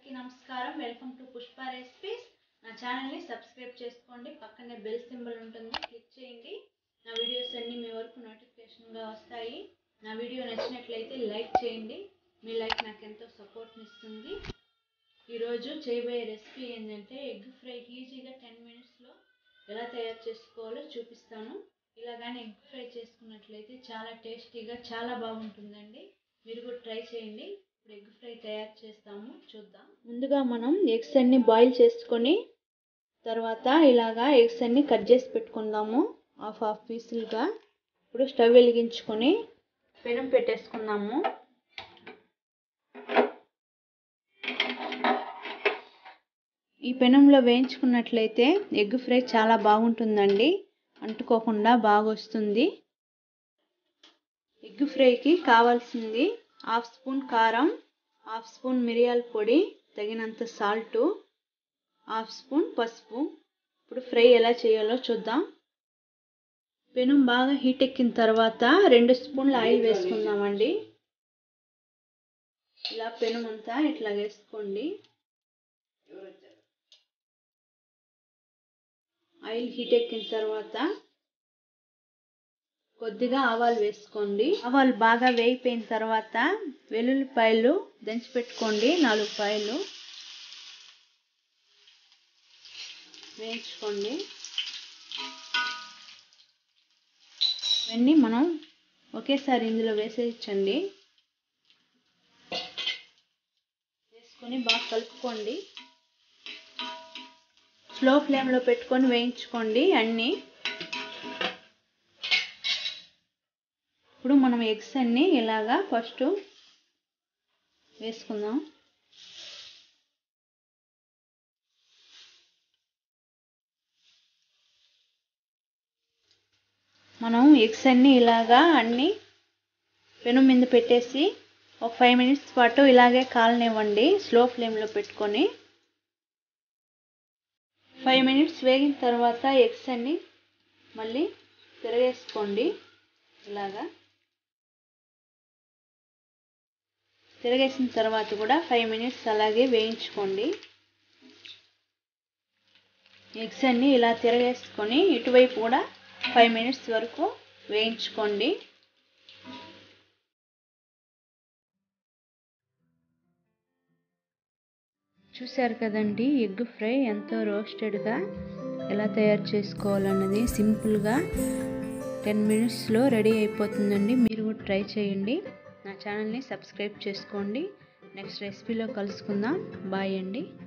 అందరికీ నమస్కారం welcome to Pushpa recipes నా ఛానల్ని సబ్స్క్రైబ్ చేసుకోండి పక్కనే బెల్ సింబల్ ఉంటుంది క్లిక్ చేయండి నా వీడియోస్ అన్నీ మీ వరకు నోటిఫికేషన్గా వస్తాయి నా వీడియో నచ్చినట్లయితే లైక్ చేయండి మీ లైక్ నాకు ఎంతో సపోర్ట్ని ఇస్తుంది ఈరోజు చేయబోయే రెసిపీ ఏంటంటే ఎగ్ ఫ్రై ఈజీగా టెన్ మినిట్స్లో ఎలా తయారు చేసుకోవాలో చూపిస్తాను ఇలాగానే ఎగ్ ఫ్రై చేసుకున్నట్లయితే చాలా టేస్టీగా చాలా బాగుంటుందండి మీరు కూడా ట్రై చేయండి ఇప్పుడు ఎగ్ ఫ్రై తయారు చేస్తాము చూద్దాం ముందుగా మనం ఎగ్స్ అన్ని బాయిల్ చేసుకొని తర్వాత ఇలాగా ఎగ్స్ అన్ని కట్ చేసి పెట్టుకుందాము హాఫ్ హాఫ్ పీసులుగా ఇప్పుడు స్టవ్ వెలిగించుకొని పెనం పెట్టేసుకుందాము ఈ పెనంలో వేయించుకున్నట్లయితే ఎగ్ ఫ్రై చాలా బాగుంటుందండి అంటుకోకుండా బాగా వస్తుంది ఎగ్ ఫ్రైకి కావాల్సింది హాఫ్ స్పూన్ కారం హాఫ్ స్పూన్ మిరియాల పొడి తగినంత సాల్టు హాఫ్ స్పూన్ పసుపు ఇప్పుడు ఫ్రై ఎలా చేయాలో చూద్దాం పెనం బాగా హీట్ ఎక్కిన తర్వాత రెండు స్పూన్ల ఆయిల్ వేసుకుందామండి ఇలా పెనం అంతా ఇట్లా వేసుకోండి ఆయిల్ హీట్ ఎక్కిన తర్వాత కొద్దిగా ఆవాలు వేసుకోండి ఆవాలు బాగా వేగిపోయిన తర్వాత వెల్లుల్లిపాయలు దంచి పెట్టుకోండి నాలుగు పాయలు వేయించుకోండి ఇవన్నీ మనం ఒకేసారి ఇందులో వేసేయచ్చండి వేసుకొని బాగా కలుపుకోండి స్లో ఫ్లేమ్లో పెట్టుకొని వేయించుకోండి అన్నీ ఇప్పుడు మనం ఎగ్స్ అన్నీ ఇలాగా ఫస్ట్ వేసుకుందాం మనం ఎగ్స్ అన్నీ ఇలాగా అన్నీ పెను మీద పెట్టేసి ఒక ఫైవ్ మినిట్స్ పాటు ఇలాగే కాలనివ్వండి స్లో ఫ్లేమ్లో పెట్టుకొని ఫైవ్ మినిట్స్ వేగిన తర్వాత ఎగ్స్ అన్నీ మళ్ళీ తిరగేసుకోండి ఇలాగా తిరగేసిన తర్వాత కూడా ఫైవ్ మినిట్స్ అలాగే వేయించుకోండి ఎగ్స్ అన్నీ ఇలా తిరగేసుకొని ఇటువైపు కూడా ఫైవ్ మినిట్స్ వరకు వేయించుకోండి చూశారు కదండి ఎగ్ ఫ్రై ఎంతో రోస్టెడ్గా ఎలా తయారు చేసుకోవాలన్నది సింపుల్గా టెన్ మినిట్స్లో రెడీ అయిపోతుందండి మీరు కూడా ట్రై చేయండి నా ఛానల్ని సబ్స్క్రైబ్ చేసుకోండి నెక్స్ట్ రెసిపీలో కలుసుకుందాం బాయ్ అండి